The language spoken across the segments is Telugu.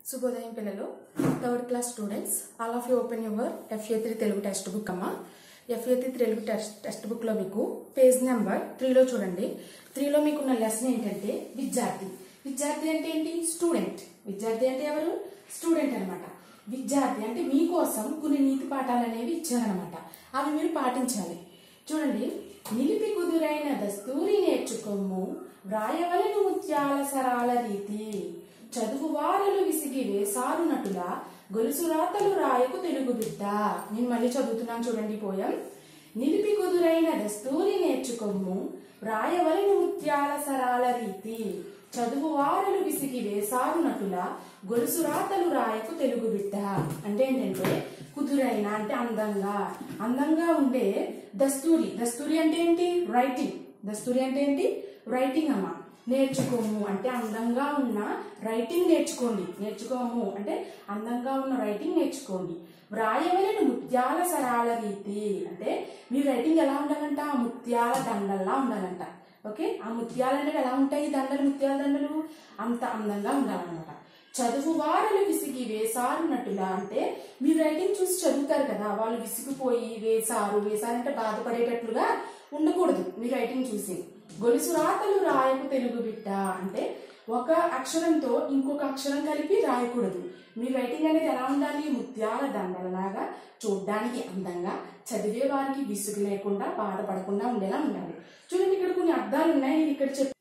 శుభోదయం పిల్లలు third class students all of you open your FA three Telugu textbook అమ్మా FA three Telugu text text బుక్లో మీకు పేజ్ నెంబర్ త్రీలో చూడండి త్రీలో మీకున్న లెసన్ ఏంటంటే విద్యార్థి విద్యార్థి అంటే ఏంటి స్టూడెంట్ విద్యార్థి అంటే ఎవరు స్టూడెంట్ అన్నమాట విద్యార్థి అంటే మీకోసం కొన్ని నీతి పాఠాలు అనేవి ఇచ్చారనమాట అవి మీరు పాటించాలి చూడండి నిలిపి కుదురైన దస్తూరి నేర్చుకోము వ్రాయవలను ముత్యాల సరాల రీతి చదువు వారలు విసిగి వేసారునటుల గొలుసు రాతలు రాయకు తెలుగు బిడ్డ నేను మళ్ళీ చదువుతున్నాను చూడండి పోయం నిలిపి కుదురైన దస్తూరి నేర్చుకోము వ్రాయవలను ముత్యాల సరాల రీతి చదువు వారలు విసిగి వేసారునటుల గొలుసు రాతలు రాయకు తెలుగు బిడ్డ అంటే ఏంటంటే కుదురైన అంటే అందంగా అందంగా ఉండే దస్తూరి దస్తూరి అంటే ఏంటి రైటింగ్ దస్తూరి అంటే ఏంటి రైటింగ్ అమ్మ నేర్చుకోము అంటే అందంగా ఉన్న రైటింగ్ నేర్చుకోండి నేర్చుకోము అంటే అందంగా ఉన్న రైటింగ్ నేర్చుకోండి వ్రాయవలన ముత్యాల సరాల రీతి అంటే మీ రైటింగ్ ఎలా ఉండాలంట ముత్యాల దండల్లా ఉండాలంట ఓకే ఆ ముత్యాలు అనేవి ఎలా ఉంటాయి దండలు ముత్యాల దండలు అంత అందంగా ఉండాలన్నమాట చదువు వారలు విసిగి వేసారున్నట్టుగా అంటే మీ రైటింగ్ చూసి చదువుతారు కదా వాళ్ళు విసిగిపోయి వేసారు వేసారంటే బాధపడేటట్లుగా ఉండకూడదు మీ రైటింగ్ చూసి గొలుసు రాతలు రాయకు తెలుగు బిడ్డ అంటే ఒక అక్షరంతో ఇంకొక అక్షరం కలిపి రాయకూడదు మీ రైటింగ్ అనేది ఎలా ఉండాలి ముత్యాల దండలలాగా చూడ్డానికి అందంగా చదివే వారికి విసుగు లేకుండా బాధపడకుండా ఉండేలా ఉండాలి చూడండి ఇక్కడ కొన్ని అర్థాలు ఉన్నాయి నేను ఇక్కడ చెప్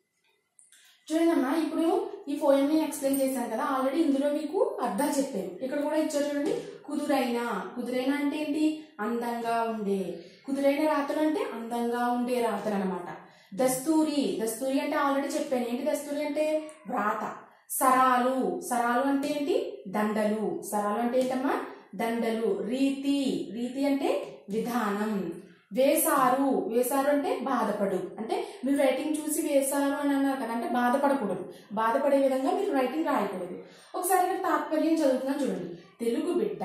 చూడండి అమ్మా ఇప్పుడు ఈ పోయం నేను ఎక్స్ప్లెయిన్ చేశాను కదా ఆల్రెడీ ఇందులో మీకు అర్థాలు చెప్పాను ఇక్కడ కూడా ఇచ్చారు చూడండి కుదురైన కుదురైన అంటే ఏంటి అందంగా ఉండే కుదురైన రాతలు అంటే అందంగా ఉండే రాతలు అనమాట దస్తూరి దస్తూరి అంటే ఆల్రెడీ చెప్పాను ఏంటి దస్తూరి అంటే వ్రాత సరాలు సరాలు అంటే ఏంటి దండలు సరాలు అంటే ఏంటమ్మా దండలు రీతి రీతి అంటే విధానం వేసారు వేసారు అంటే బాధపడు అంటే మీరు రైటింగ్ చూసి వేసారు అని అన్నారు కదా అంటే బాధపడకూడదు బాధపడే విధంగా మీరు రైటింగ్ రాయకూడదు ఒకసారి ఇక్కడ తాత్పర్యం చదువుతున్నాను చూడండి తెలుగు బిడ్డ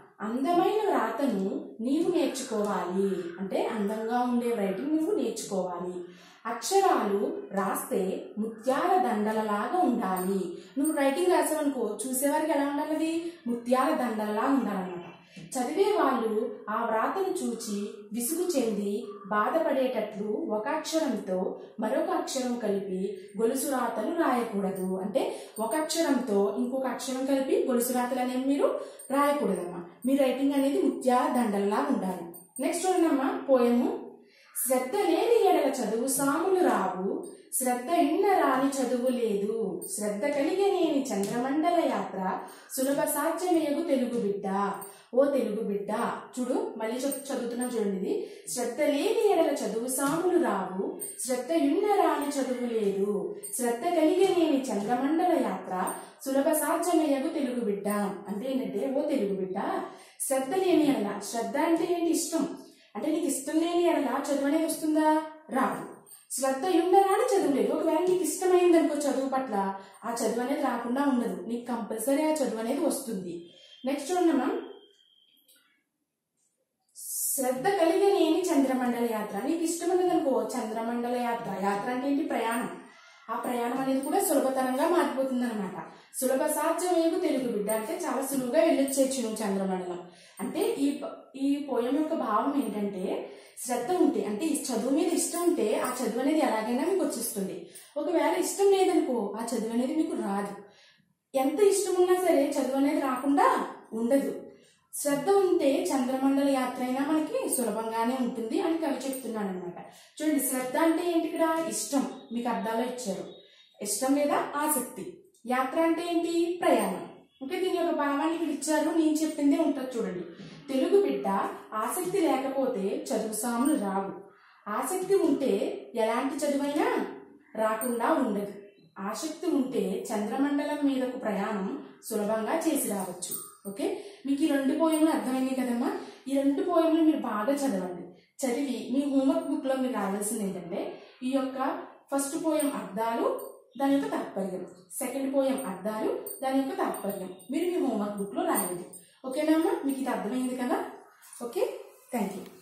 అందమైన వ్రాతను నీవు నేర్చుకోవాలి అంటే అందంగా ఉండే రైటింగ్ నువ్వు నేర్చుకోవాలి అక్షరాలు రాస్తే ముత్యాల దండలలాగా ఉండాలి నువ్వు రైటింగ్ రాసావనుకో చూసేవారికి ఎలా ఉండాలి అది ముత్యాల దండలలా ఉండాలన్నమాట చదివే వాళ్ళు ఆ వ్రాతను చూచి విసుగు చెంది బాధపడేటట్లు ఒక అక్షరంతో మరొక అక్షరం కలిపి గొలుసు రాతలు రాయకూడదు అంటే ఒక అక్షరంతో ఇంకొక అక్షరం కలిపి గొలుసు రాతలు అనేవి మీరు రాయకూడదమ్మా మీ రైటింగ్ అనేది ముత్యాల దండలలా ఉండాలి నెక్స్ట్ చూడండమ్మా పోయము శ్రద్ధ లేని ఎడల చదువు సాములు రావు శ్రద్ధ ఇన్న రాని చదువు లేదు శ్రద్ధ కలిగనేని చంద్రమండల యాత్ర సులభ సాధ్యమేగు తెలుగు బిడ్డ ఓ తెలుగు బిడ్డ చూడు మళ్ళీ చదువు చదువుతున్నా చూడండి ఇది శ్రద్ధ లేని ఎడల చదువు సాములు రావు శ్రద్ధ ఇన్న రాని చదువు లేదు శ్రద్ధ కలిగనేని చంద్రమండల యాత్ర సులభ సాధ్యమయ్యగు తెలుగు బిడ్డ అంటే ఏంటంటే ఓ తెలుగు బిడ్డ శ్రద్ధ లేని ఎడల శ్రద్ధ అంటే ఏంటి ఇష్టం అంటే నీకు ఇష్టం లేని ఎడల చదువు అనేది వస్తుందా రాదు శ్రద్ధ ఉండరా అని చదువు లేదు ఒకవేళ నీకు ఇష్టమైంది అనుకో చదువు పట్ల ఆ చదువు అనేది రాకుండా ఉండదు నీకు కంపల్సరీ ఆ చదువు అనేది వస్తుంది నెక్స్ట్ చూడమ్మా శ్రద్ధ కలిగనేని చంద్రమండల యాత్ర నీకు ఇష్టం ఉన్నది అనుకో చంద్రమండల యాత్ర యాత్ర అంటే ఏంటి ప్రయాణం ఆ ప్రయాణం అనేది కూడా సులభతరంగా మారిపోతుంది అనమాట సులభ సాధ్యమేగు తెలుగు బిడ్డ అంటే చాలా సులువుగా వెళ్ళొచ్చేచ్చు నువ్వు చంద్రమండలం అంటే ఈ ఈ పోయం యొక్క భావం ఏంటంటే శ్రద్ధ ఉంటే అంటే ఈ చదువు మీద ఇష్టం ఉంటే ఆ చదువు అనేది ఎలాగైనా మీకు వచ్చేస్తుంది ఒకవేళ ఇష్టం లేదనుకో ఆ చదువు అనేది మీకు రాదు ఎంత ఇష్టం ఉన్నా సరే చదువు అనేది రాకుండా ఉండదు శ్రద్ధ ఉంటే చంద్రమండల యాత్ర అయినా మనకి సులభంగానే ఉంటుంది అని కవి చెప్తున్నాడు అనమాట చూడండి శ్రద్ధ అంటే ఏంటి ఇక్కడ ఇష్టం మీకు అర్థాలు ఇచ్చారు ఇష్టం లేదా ఆసక్తి యాత్ర అంటే ఏంటి ప్రయాణం ఓకే దీని యొక్క భావాన్ని ఇక్కడ ఇచ్చారు నేను చెప్పిందే ఉంటుంది చూడండి తెలుగు బిడ్డ ఆసక్తి లేకపోతే చదువు సాములు రావు ఆసక్తి ఉంటే ఎలాంటి చదువైనా రాకుండా ఉండదు ఆసక్తి ఉంటే చంద్రమండలం మీదకు ప్రయాణం సులభంగా చేసి రావచ్చు ఓకే మీకు ఈ రెండు పోయంలు అర్థమైంది కదమ్మా ఈ రెండు పోయంలు మీరు బాగా చదవండి చదివి మీ హోంవర్క్ బుక్లో మీరు రావాల్సింది ఏంటంటే ఈ యొక్క ఫస్ట్ పోయం అర్థాలు దాని యొక్క తాత్పర్యం సెకండ్ పోయం అర్థాలు దాని యొక్క తాత్పర్యం మీరు మీ హోంవర్క్ బుక్లో రాయండి ఓకేనా అమ్మా మీకు ఇది అర్థమైంది కదా ఓకే థ్యాంక్ యూ